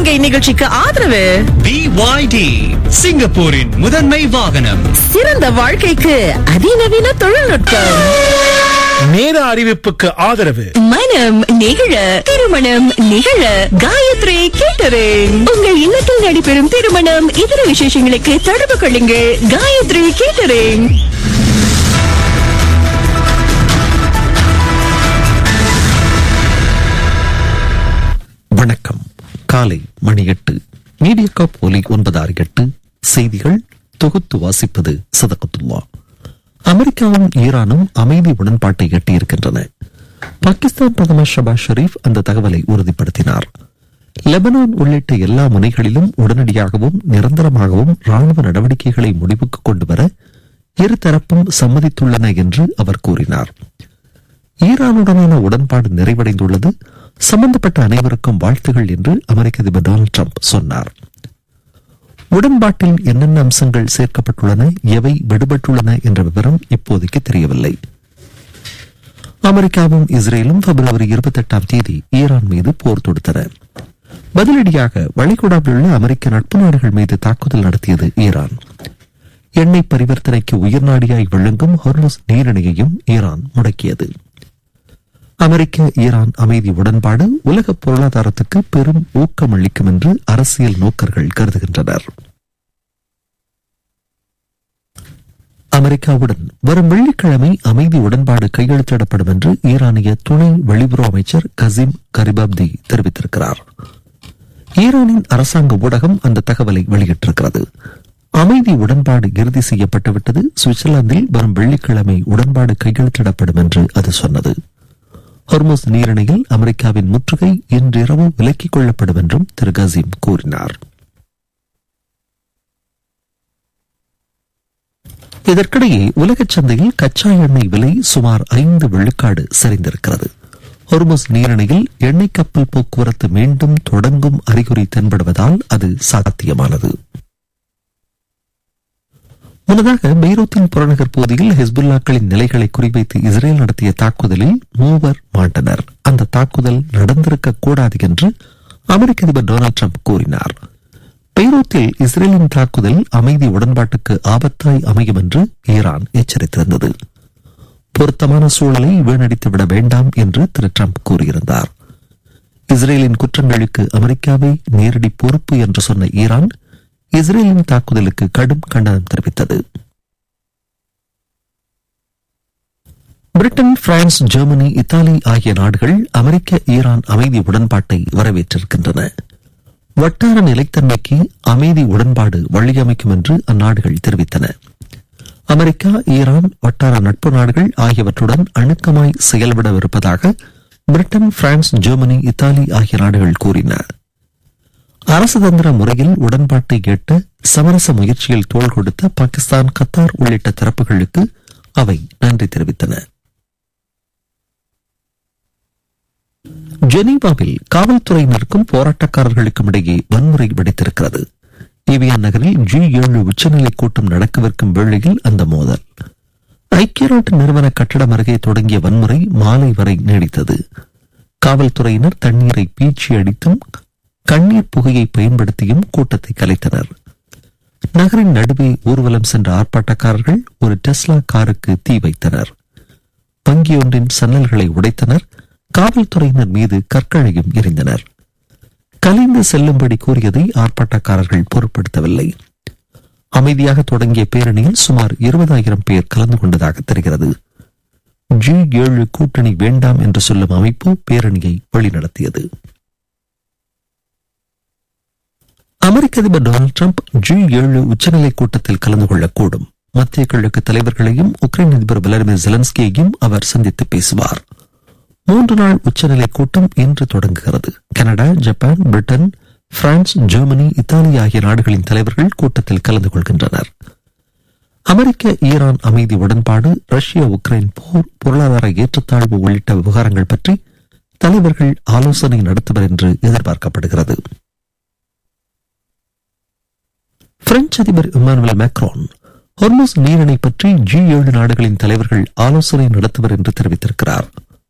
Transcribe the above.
சிங்கை நிகழ்ச்சிக்கு ஆதரவு BYD சிங்கப்பூரின் முதன்மை வாகனம் சிறந்த வாழ்க்கைக்கு அதிநவீன தொழில்நுட்பம் நேர அறிவிப்புக்கு ஆதரவு மனம் நிகழ திருமணம் நிகழ காயத்ரி கேட்டரிங் உங்கள் இல்லத்தில் நடைபெறும் திருமணம் இதர விசேஷங்களுக்கு தொடர்பு கொள்ளுங்கள் காயத்ரி கேட்டரிங் வணக்கம் காலை மணி எட்டு மீடியா ஒலி ஒன்பது ஆறு எட்டு செய்திகள் தொகுத்து வாசிப்பது சதகத்துல்லா அமெரிக்காவும் ஈரானும் அமைதி உடன்பாட்டை எட்டியிருக்கின்றன பாகிஸ்தான் பிரதமர் ஷபாஸ் ஷெரீப் அந்த தகவலை உறுதிப்படுத்தினார் லெபனான் உள்ளிட்ட எல்லா முனைகளிலும் உடனடியாகவும் நிரந்தரமாகவும் ராணுவ நடவடிக்கைகளை முடிவுக்கு கொண்டு வர இருதரப்பும் சம்மதித்துள்ளன என்று அவர் கூறினார் ஈரானுடனான உடன்பாடு நிறைவடைந்துள்ளது சம்பந்தப்பட்ட அனைவருக்கும் வாழ்த்துகள் என்று அமெரிக்க அதிபர் டொனால்டு ட்ரம்ப் சொன்னார் உடன்பாட்டில் என்னென்ன அம்சங்கள் சேர்க்கப்பட்டுள்ளன எவை விடுபட்டுள்ளன என்ற விவரம் இப்போதைக்கு தெரியவில்லை அமெரிக்காவும் இஸ்ரேலும் பிப்ரவரி இருபத்தி எட்டாம் தேதி ஈரான் மீது போர் தொடுத்தன பதிலடியாக வளைகுடாவில் உள்ள அமெரிக்க நட்பு நாடுகள் மீது தாக்குதல் நடத்தியது ஈரான் எண்ணெய் பரிவர்த்தனைக்கு உயிர்நாடியாய் விளங்கும் ஹொர்முஸ் நீரிணையையும் ஈரான் முடக்கியது அமெரிக்க ஈரான் அமைதி உடன்பாடு உலக பொருளாதாரத்துக்கு பெரும் ஊக்கம் அளிக்கும் என்று அரசியல் நோக்கர்கள் கருதுகின்றனர் அமெரிக்காவுடன் வரும் வெள்ளிக்கிழமை அமைதி உடன்பாடு கையெழுத்திடப்படும் என்று ஈரானிய துணை வெளியுறவு அமைச்சர் கசிம் கரிபாப்தி தெரிவித்திருக்கிறார் ஈரானின் அரசாங்க ஊடகம் அந்த தகவலை வெளியிட்டிருக்கிறது அமைதி உடன்பாடு இறுதி செய்யப்பட்டுவிட்டது சுவிட்சர்லாந்தில் வரும் வெள்ளிக்கிழமை உடன்பாடு கையெழுத்திடப்படும் என்று அது சொன்னது ஹொர்முஸ் நீரிணையில் அமெரிக்காவின் முற்றுகை இன்றிரவு விலக்கிக் கொள்ளப்படும் என்றும் திரு கசீம் கூறினார் இதற்கிடையே உலகச் சந்தையில் கச்சா எண்ணெய் விலை சுமார் ஐந்து விழுக்காடு சரிந்திருக்கிறது ஹொர்முஸ் நீரிணையில் எண்ணெய் கப்பல் போக்குவரத்து மீண்டும் தொடங்கும் அறிகுறி தென்படுவதால் அது சாத்தியமானது முன்னதாக பெய்ரூத்தின் புறநகர் பகுதியில் ஹிஸ்புல்லாக்களின் நிலைகளை குறிவைத்து இஸ்ரேல் நடத்திய தாக்குதலில் மூவர் மாண்டனர் அந்த தாக்குதல் நடந்திருக்க கூடாது என்று அமெரிக்க அதிபர் டொனால்டு ட்ரம்ப் கூறினார் பெய்ரூத்தில் இஸ்ரேலின் தாக்குதல் அமைதி உடன்பாட்டுக்கு ஆபத்தாய் அமையும் என்று ஈரான் எச்சரித்திருந்தது பொருத்தமான சூழலை வீணடித்து விட வேண்டாம் என்று திரு ட்ரம்ப் கூறியிருந்தார் இஸ்ரேலின் குற்றங்களுக்கு அமெரிக்காவை நேரடி பொறுப்பு என்று சொன்ன ஈரான் இஸ்ரேலின் தாக்குதலுக்கு கடும் கண்டனம் தெரிவித்தது பிரிட்டன் பிரான்ஸ் ஜெர்மனி இத்தாலி ஆகிய நாடுகள் அமெரிக்க ஈரான் அமைதி உடன்பாட்டை வரவேற்றிருக்கின்றன வட்டார நிலைத்தன்மைக்கு அமைதி உடன்பாடு வழியமைக்கும் என்று அந்நாடுகள் தெரிவித்தன அமெரிக்கா ஈரான் வட்டார நட்பு நாடுகள் ஆகியவற்றுடன் அணுக்கமாய் செயல்படவிருப்பதாக பிரிட்டன் பிரான்ஸ் ஜெர்மனி இத்தாலி ஆகிய நாடுகள் கூறின அரசுதந்திர முறையில் உடன்பாட்டை எட்ட சமரச முயற்சியில் தோள் கொடுத்த பாகிஸ்தான் கத்தார் உள்ளிட்ட தரப்புகளுக்கு அவை நன்றி தெரிவித்தன ஜெனீவாவில் காவல்துறையினருக்கும் போராட்டக்காரர்களுக்கும் இடையே வன்முறை வெடித்திருக்கிறது இவியன் நகரில் ஜி ஏழு உச்சநிலை கூட்டம் நடக்கவிருக்கும் வேளையில் அந்த மோதல் ஐக்கிய நாட்டு நிறுவன கட்டடம் அருகே தொடங்கிய வன்முறை மாலை வரை நீடித்தது காவல்துறையினர் தண்ணீரை பீச்சி அடித்தும் கண்ணீர் புகையை பயன்படுத்தியும் கூட்டத்தை கலைத்தனர் நகரின் நடுவே ஊர்வலம் சென்ற ஆர்ப்பாட்டக்காரர்கள் ஒரு டெஸ்லா காருக்கு தீ வைத்தனர் வங்கியொன்றின் சன்னல்களை உடைத்தனர் காவல்துறையினர் மீது கற்களையும் எறிந்தனர் கலைந்து செல்லும்படி கூறியதை ஆர்ப்பாட்டக்காரர்கள் பொருட்படுத்தவில்லை அமைதியாக தொடங்கிய பேரணியில் சுமார் இருபதாயிரம் பேர் கலந்து கொண்டதாக தெரிகிறது ஜி ஏழு கூட்டணி வேண்டாம் என்று சொல்லும் அமைப்பு பேரணியை வழிநடத்தியது அமெரிக்க அதிபர் டொனால்டு ட்ரம்ப் ஜி ஏழு உச்சநிலை கூட்டத்தில் கலந்து கொள்ளக்கூடும் மத்திய கிழக்கு தலைவர்களையும் உக்ரைன் அதிபர் விளாடிமிர் ஜெலன்ஸ்கியையும் அவர் சந்தித்து பேசுவார் மூன்று நாள் உச்சநிலை கூட்டம் இன்று தொடங்குகிறது Canada Japan Britain France Germany Italy ஆகிய நாடுகளின் தலைவர்கள் கூட்டத்தில் கலந்து கொள்கின்றனர் அமெரிக்க ஈரான் அமைதி உடன்பாடு ரஷ்யா உக்ரைன் போர் பொருளாதார ஏற்றத்தாழ்வு உள்ளிட்ட விவகாரங்கள் பற்றி தலைவர்கள் ஆலோசனை நடத்துவர் என்று எதிர்பார்க்கப்படுகிறது பிரெஞ்சு அதிபர் இமானுவேல் மேக்ரோன் ஹொர்முஸ் நீரிணை பற்றி ஜி ஏழு நாடுகளின் தலைவர்கள் ஆலோசனை நடத்துவர் என்று தெரிவித்திருக்கிறார்